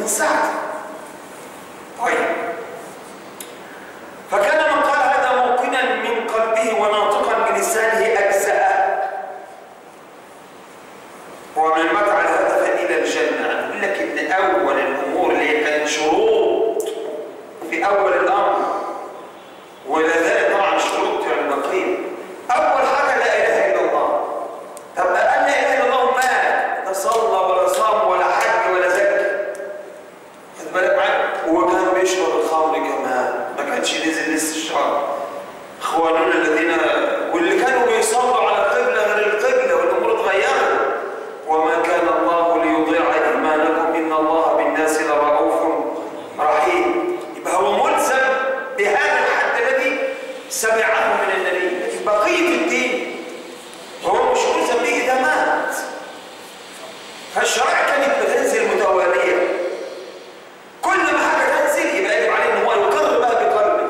من سعته طيب فكان من قال هذا موقنا من قلبه وناطقا بلسانه أجزأ ومن متع الهدف إلى الجنة يقول لك إن أول الأمور اللي هي كانت شروط في أول الأمر ولذلك طبعا شروط يعني بقية أول حاجة لا إله إلا الله طب قال لا إله إلا الله ما لا صلى ولا صام ولا حج ولا زكى خد بالك معايا وكان بيشرب الخمر كمان ما كانش نزل لسه الشهر اخواننا الذين واللي كانوا بيصلوا على قبله غير القبله والامور اتغيرت وما كان الله ليضيع ايمانكم ان الله بالناس لرؤوف رحيم يبقى هو ملزم بهذا الحد الذي سمعه من النبي لكن بقيه الدين هو مش ملزم به اذا مات فالشرائع كانت بتنزل متواليه كل ما حاجه تنزل يبقى يجب عليه ان هو يقر بها بقلبه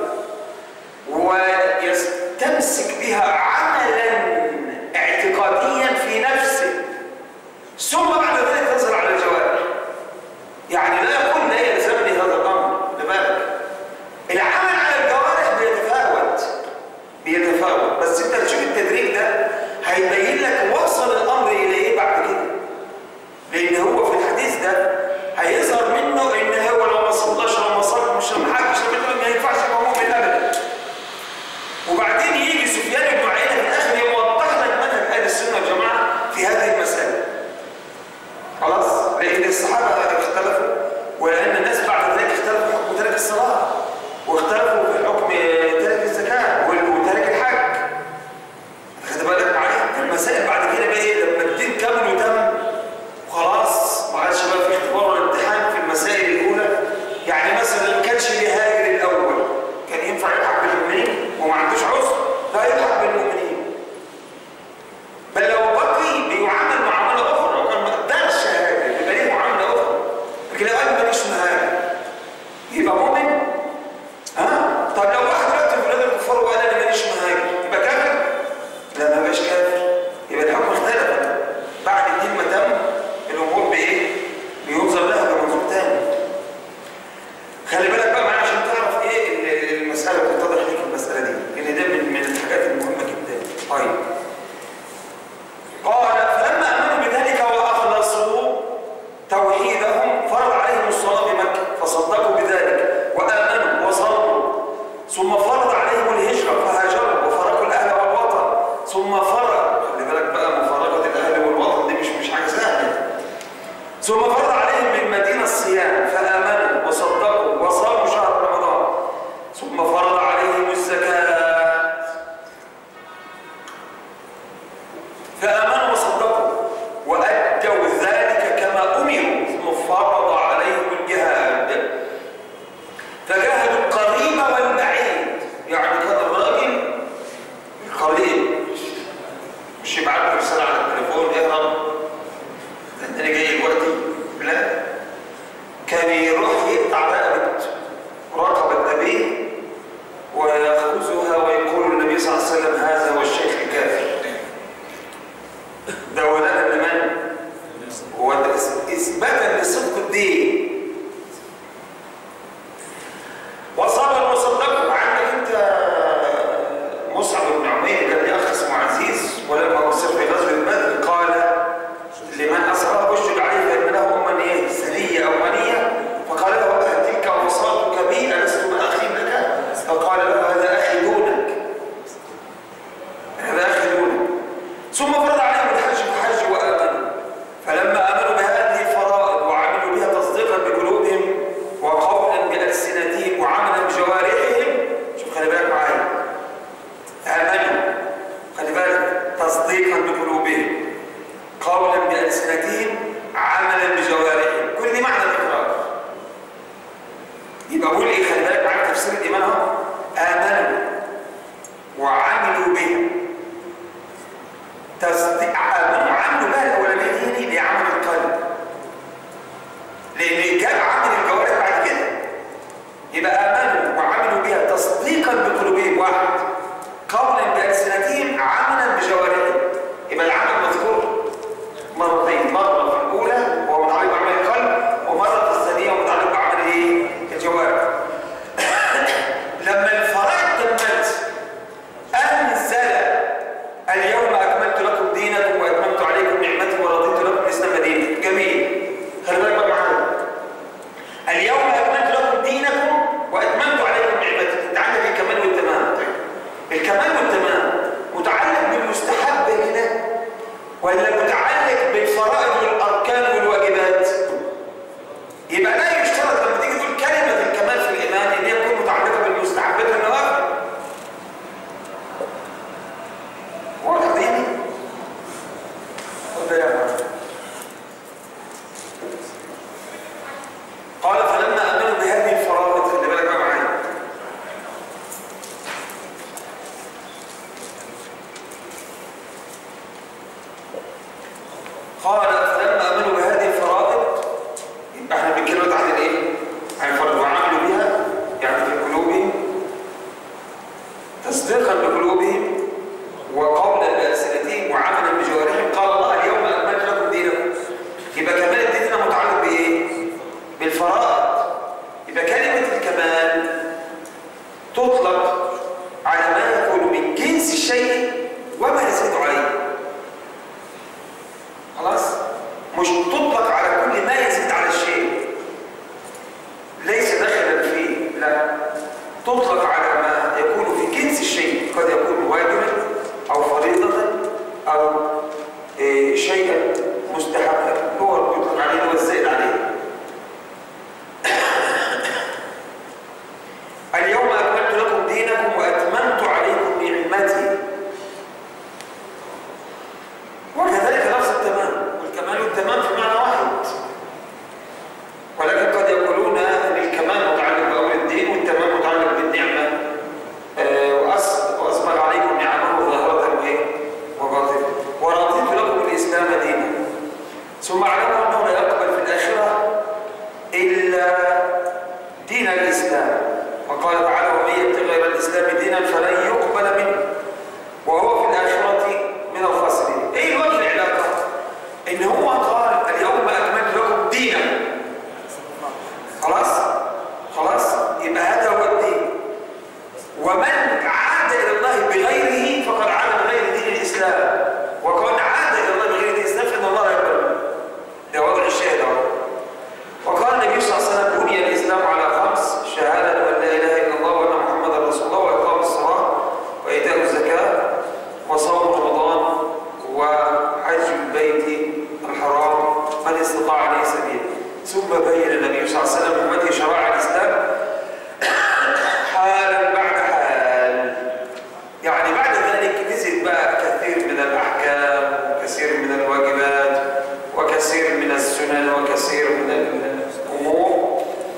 ويستمسك بها عملا اعتقاديا في نفسه ثم بعد ذلك تنزل على الجوارح يعني لا يقول لا يلزمني هذا الامر لبالك العمل على الجوارح بيتفاوت بيتفاوت بس انت تشوف التدريج ده هيبين لك وصل الامر الى ايه بعد كده لان هو في الحديث ده هيظهر منه ان هو لو ما صلاش لو ما صلى مش ما حاجش ما ينفعش يبقى مؤمن ابدا وبعدين يجي سفيان بن عيينه في الاخر يوضح لك منهج اهل السنه والجماعه في هذه المساله خلاص لان الصحابه اختلفوا ولان الناس بعد ذلك اختلفوا في حكم ترك الصلاه واختلفوا في حكم ترك الزكاه وترك الحج خد بالك معايا المسائل بعد كده بقى ايه لما الدين كمل وتم خلاص ما عادش بقى في اختبار ولا امتحان في المسائل الاولى يعني مثلا ما كانش بيهاجر الاول كان ينفع يلحق بالمؤمنين وما عندوش عذر لا يلحق بالمؤمنين بل لو بقي بيعامل معامله اخرى لو كان ما قدرش يهاجر يبقى ليه معامله اخرى لكن لو قال ماليش مهاجر يبقى مؤمن ها طب لو واحد دلوقتي في بلاد الكفار وقال انا ماليش مهاجر يبقى كافر لا ما بقاش كافر يبقى الحكم اختلف بعد الدين ما تم الامور بايه بينظر لها بمنظور تاني خلي بالك بقى معايا عشان تعرف ايه ال- المساله بتتضح ليك المساله دي لان ده من من الحاجات المهمه جدا طيب قال فلما امنوا بذلك واخلصوا توحيدهم فرض عليهم الصلاه بمكه فصدقوا بذلك وامنوا وصلوا ثم فرض عليهم الهجره فهاجروا وفرقوا الاهل والوطن ثم فرض خلي بالك بقى مفارقه الاهل والوطن دي مش مش حاجه سهله ثم فرض عليهم بالمدينه الصيام فامنوا وصدقوا وصاموا شهر رمضان ثم فرض عليهم الزكاه فامنوا وصدقوا وادوا ذلك كما امروا ثم فرض عليهم الجهاد فجاهدوا القريب والبعيد يعني كان الراجل القريب مش يبعت له رساله على التليفون اهرب ده انا جاي دلوقتي لا كان يروح يقطع رقبه رقبه ابيه وياخذها ويقول النبي صلى الله عليه وسلم هذا هو الشيخ الكافر ده ولاء لمن؟ هو ده إث- اثباتا لصدق الدين وصبر وصدقوا عندك انت مصعب بن عمير كان ليه اخ اسمه عزيز ولما وصل في غزوه بدر قال لمن اسره اشهد عليه فان له اما ايه سريه او غنيه فقال له أهل تلك اوصاتك بي الست باخي لك فقال له هذا اخي دونك هذا اخي دونك ثم فرض عليهم الحج فحج وامنوا فلما امنوا بهذه الفرائض وعملوا بها تصديقا قال فلما امنوا بهذه الفرائض خلي بالك بقى معايا قال فلما امنوا بهذه الفرائض يبقى احنا بنتكلم عن الايه؟ عن الفرائض وعملوا بها يعني في قلوبهم تصديقا بقلوبهم وقولا بألسنتهم وعملا بجوارحهم قال الله اليوم أكملت لكم دينكم يبقى كمال الدين هنا متعلق بإيه؟ بالفرائض يبقى كلمة الكمال تطلق على ما يكون من جنس الشيء وما يزيد عليه خلاص؟ مش تطلق على كل ما يزيد على الشيء ليس دخلا فيه لا تطلق على ما يكون في جنس الشيء قد يكون واجبا او فريضه او إيه شيئا مستحبا هو يطلق عليه هو الزائد عليه اليوم اكملت لكم دينكم واتممت عليكم نعمتي وكذلك لفظ التمام والكمال والتمام في معنى واحد ولكن قد يقولون ان الكمال متعلق بامر الدين والتمام متعلق بالنعمه آه، وأس- واسبغ عليكم نعمه ظاهره وايه وباطنه ورضيت لكم الاسلام دينا ثم اعلموا انه لا يقبل في الاخره الا دين الاسلام وقال تعالى ومن يبتغي غير الاسلام دينا فلن يقبل منه وهو في الاخره من الخاسرين ايه وجه العلاقه ان هو قال اليوم اكملت لكم دينكم خلاص خلاص يبقى هذا هو الدين ومن عاد الى الله بغيره فقد عاد بغير دين الاسلام وقد عاد الى الله بغير دين الاسلام فان الله يقبل منه. ده وضع الشاهد اهو وقال النبي صلى الله عليه وسلم بني الاسلام على خمس شهاده ان لا اله الا الله وان محمدا رسول الله واقام الصلاه وايتاء الزكاه وصوم رمضان وحج البيت الحرام من استطاع اليه سبيلا ثم بين النبي صلى الله عليه وسلم امته شرائع الاسلام حالا بعد حال يعني بعد ذلك نزل بقى كثير من الاحكام وكثير من الواجبات وكثير من السنن وكثير من الامور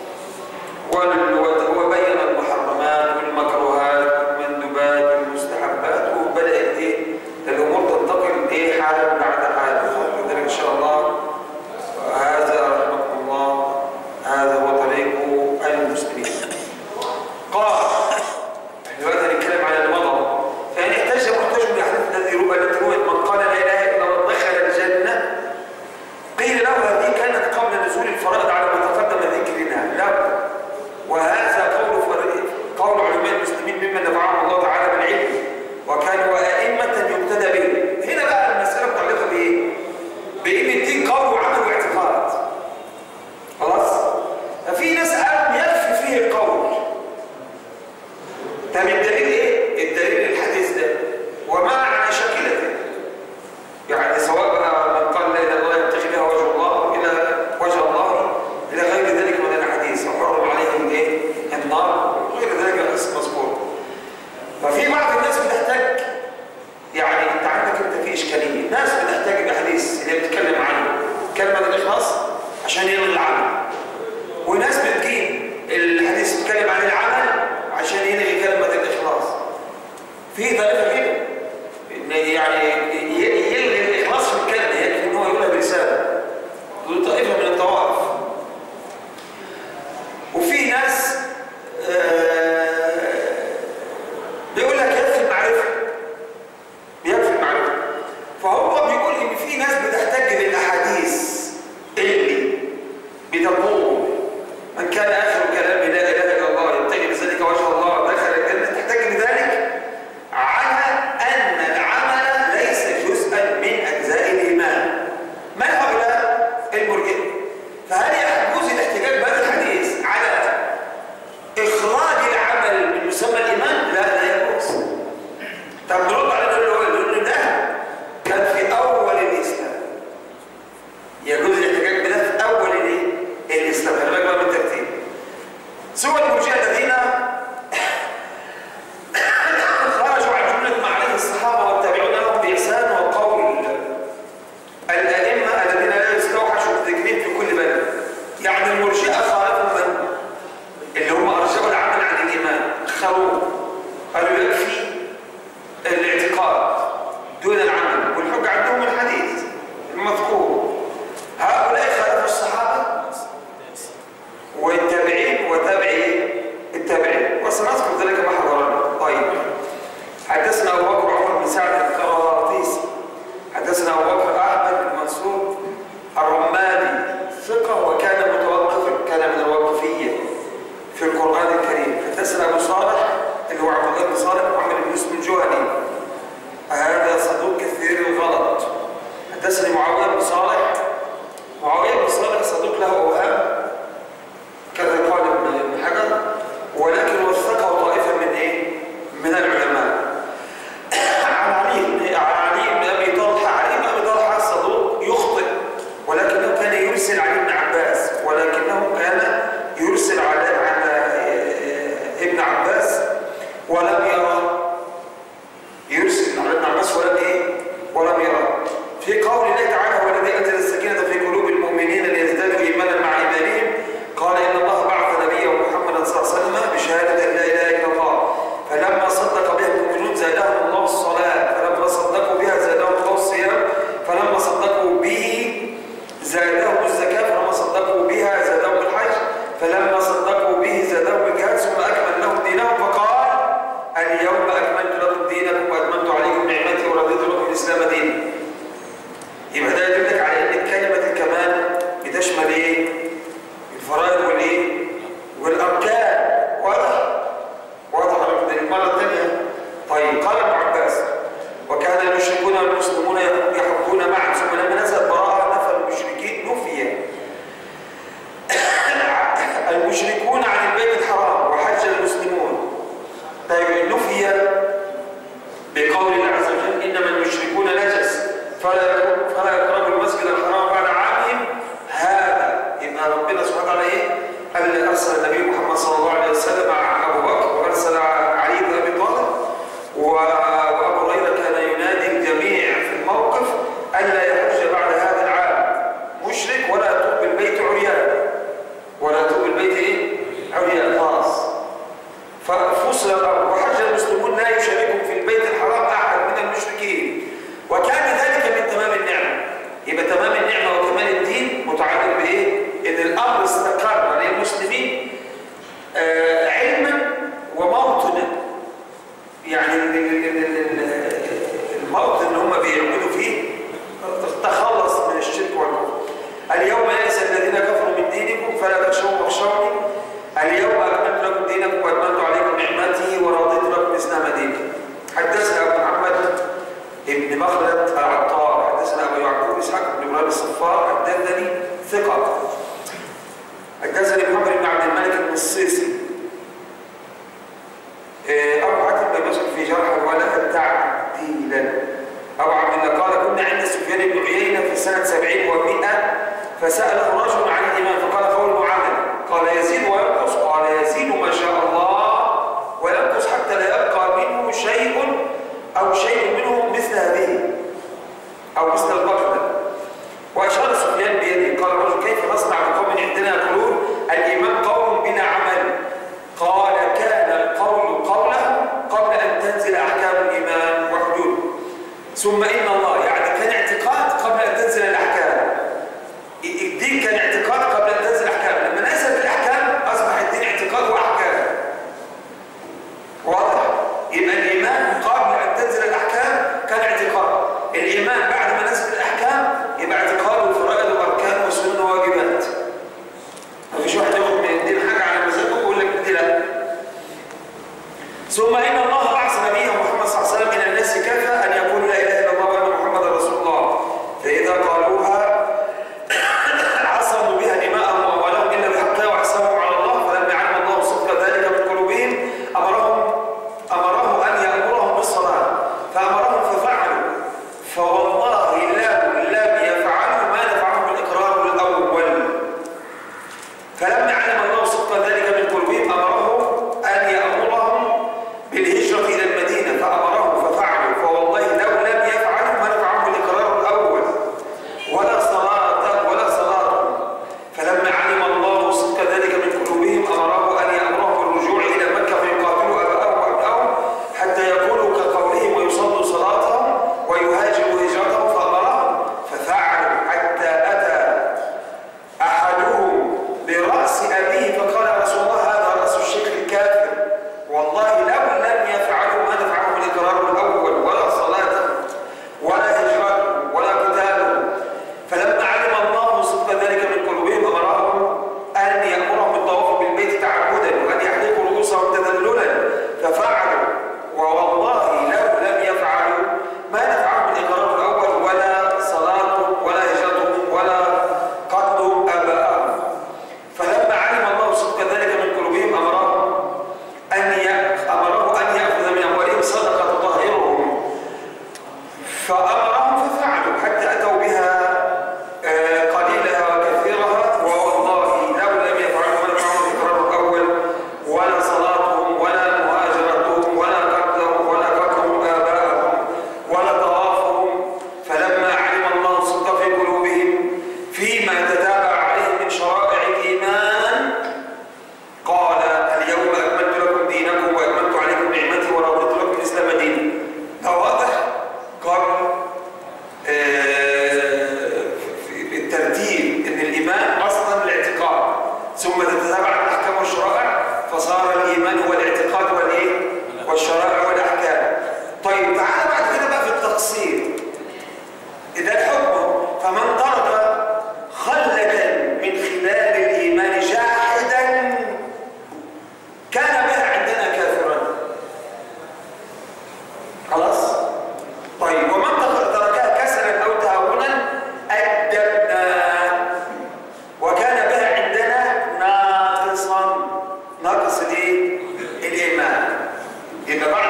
وال- وبين المحرمات والمكروهات والمندوبات والمستحبات وبدات ايه الامور تنتقل ايه حالا بعد حال لذلك ان شاء الله هذا رحمكم الله هذا هو طريق المسلمين قال دلوقتي هنتكلم عن المضى فان احتج محتج بالاحاديث الذي روى التي رويت من قال لا اله الا الله دخل الجنه قيل له هذه كانت قبل نزول الفرائض على ما تقدم ذكرنا لا وهذا قول فر- قول علماء المسلمين ممن نفعهم الله تعالى بالعلم وكانوا ائمه يقتدى بهم هنا بقى المساله متعلقه بايه؟ بان الدين قول وعمل واعتقاد خلاص ففي ناس قالوا يكفي فيه القول طب الدليل ايه؟ الدليل الحديث ده وما معنى شكلته يعني سواء بقى من قال لا اله الا الله يبتغي بها وجه الله الى وجه الله الى غير ذلك من الاحاديث وحرم عليهم ايه؟ النار وغير ذلك من القصص المذكوره ففي بعض الناس بتحتاج يعني انت عندك انت في اشكاليه ناس بتحتاج الاحاديث اللي بتتكلم عنه كلمه الاخلاص عشان يلغي العمل وناس بتجيب الحديث بيتكلم عن العمل عشان يلغي كلمه الاخلاص في طائفه كده إن يعني ي- يلغي الاخلاص في الكلمه يكفي ان هو يقولها برساله دول طائفه من الطوائف وفي ناس آه، بيقول لك يكفي المعرفه بيكفي المعرفه فهو بيقول ان في ناس بتحتج بالاحاديث اللي بتقول من كان اخر كلامه لا اله الا الله يبتغي بذلك وجه الله دخل الجنه تحتج بذلك على ان العمل ليس جزءا من اجزاء الايمان من هؤلاء المرجئه فهل يجوز الاحتجاج بهذا الحديث على اخراج العمل من مسمى الايمان لا لا يجوز طب نرد على ده اللي هو اللي ده كان في اول الاسلام يجوز الاحتجاج بده في اول الايه؟ الاسلام خلي بالك بقى من الترتيب فربنا سبحانه وتعالى ايه؟ قال ارسل النبي محمد صلى الله عليه وسلم مع ابو بكر وارسل علي بن ابي طالب و- وابو هريره كان ينادي الجميع في الموقف الا يحج بعد هذا العام مشرك ولا يطوف بالبيت عريان ولا يطوف بالبيت ايه؟ عريان خلاص ففصل وحج المسلمون لا يشاركهم في البيت الحرام احد من المشركين وكان ذلك من تمام النعمه يبقى تمام النعمه وكمال الدين متعلق بايه؟ ان الامر استقر للمسلمين آه، علما وموطنا يعني ال- ال- ال- ال- ال- الموطن اللي هم بيعبدوا فيه تخلص من الشرك والكفر اليوم يئس الذين كفروا من دينكم فلا تخشوهم واخشوني اليوم اكملت لكم دينكم واتممت عليكم نعمتي ورضيت لكم الاسلام دينا حدثنا ابو محمد ابن مخلد العطار حدثنا ابو يعقوب اسحاق بن ابراهيم الصفار حدثني ثقه حدثني محمد بن عبد الملك النصيصي آه، أبو حاتم بن مسعود في جرح ولا تعديلا أبو عبد الله قال كنا عند سفيان بن عيينة في سنة سبعين ومئة فسأله رجل عن الإيمان فقال قول وعمل قال يزيد وينقص قال يزيد ما شاء الله وينقص حتى لا يبقى منه شيء أو شيء منه مثل هذه أو مثل البقرة وأشار سفيان بيده قال الرجل كيف نصنع بقوم عندنا يقولون الإيمان قول بلا عمل قال كان القول قوله قبل أن تنزل أحكام الإيمان وحدوده ثم إن الله يعني كان اعتقاد قبل أن تنزل الأحكام الدين كان اعتقاد قبل أن تنزل الأحكام لما نزلت الأحكام أصبح الدين اعتقاد وأحكام واضح؟ يبقى الإيمان قبل أن تنزل الأحكام كان اعتقاد الإيمان بعد ما نزلت الأحكام يبقى اعتقاد وفرائض وأركان وسنن وواجبات مفيش واحد ياخد من الدين حاجة على مزاجه ويقول لك دي لا ثم إن الله بعث نبيه محمد صلى الله عليه وسلم إلى الناس كافة أن يقولوا لا إله إلا الله وأن محمدا رسول الله فإذا قالوها عصموا بها دماءهم وأموالهم إلا بحقها وحسابهم على الله فلما علم الله صدق ذلك من قلوبهم أمرهم أمره أن يأمرهم بالصلاة فأمرهم ففعلوا فوالله لو لم يفعلوا ما نفعهم بالإقرار الأول فلما علم الله صدق ذلك من قلوبهم امرهم ان يامرهم بالهجره الى المدينه فامرهم ففعلوا فوالله لو لم يفعلوا ما نفعهم بالاقرار الاول ولا صلاه ولا صلاه فلما علم الله صدق ذلك من قلوبهم امره ان يامرهم بالرجوع الى مكه فيقاتلوا اباءهم وابنائهم حتى يكونوا كقولهم ويصلوا صلاتهم ويهاجروا هجرتهم فامرهم ففعلوا حتى اتى أحدهم برأس أبيه فقال يا رسول الله هذا رأس الشيخ الكافر والله لو لم يفعلوا ما نفعه بالإقرار الأول ولا صلاة ولا هجرة ولا قتال فلما علم الله صدق ذلك من قلوبهم أمرهم أن يأمرهم بالطواف بالبيت تعبدا وأن يحلقوا رؤوسهم تذللا ففعلوا ووالله لو لم يفعلوا ما نفعهم بالإقرار الأول ولا صلاتهم ولا هجرتهم ولا قتلوا آباءهم فلما علم الله صدق ذلك من قلوبهم أمرهم أن ي- أمره أن يأخذ من أموالهم صدقة تطهرهم فأمرهم ففعلوا حتى أتوا بها آه، قليلها وكثيرها ووالله لو لم يفعلوا ما نفعهم الإقرار الأول ولا صلاتهم ولا مهاجرتهم ولا قتلهم ولا قتلهم آباءهم ولا طوافهم فلما علم الله صدق في قلوبهم فيما تتابع عليه من شرائع الإيمان قال اليوم أكملت لكم دينكم وأكملت عليكم نعمتي ورضيت لكم الإسلام دينا ده واضح قبل آه، في- بالترتيب ان الايمان اصلا الاعتقاد ثم تتبع الاحكام والشرائع فصار الايمان هو الاعتقاد والايه والشرائع والاحكام طيب تعالى بعد كده بقى في التقسيم اذا الحكم فمن ترك خلة من خلال الايمان جاحدا كان بها عندنا كافرا خلاص طيب ومن ترك- تركها كسلا او تهاونا ادبناه وكان بها عندنا ناقصا ناقص الايه الايمان يبقى بعد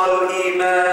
الإيمان